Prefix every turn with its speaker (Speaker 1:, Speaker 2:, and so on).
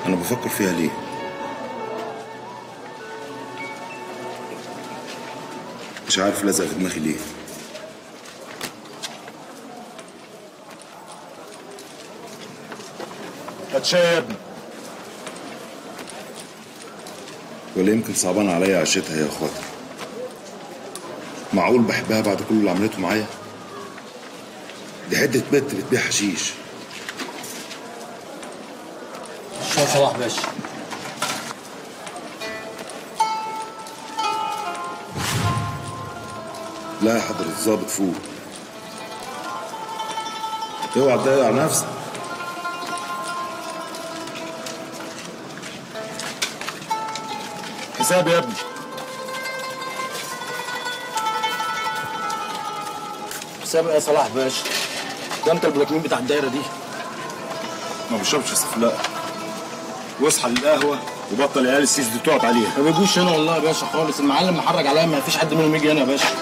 Speaker 1: انا بفكر فيها ليه مش عارف لازق في دماغي ليه
Speaker 2: هتشاي يا ابني
Speaker 1: ولا يمكن صعبان عليا عشتها يا خاطر معقول بحبها بعد كل اللي عملته معايا دي حته بنت بتبيع حشيش
Speaker 3: شو صلاح باشا
Speaker 1: لا يا حضرة الظابط فوق اوعى تضيع نفسك
Speaker 2: حساب يا ابني
Speaker 3: حساب ايه يا صلاح باشا ده انت البلاكمين بتاع الدايره دي
Speaker 2: ما بشربش سفلاء واصحى للقهوه وبطل عيال السيس دي تقعد عليها
Speaker 3: ما بيجوش هنا والله يا باشا خالص المعلم محرج عليا ما فيش حد منهم يجي هنا يا باشا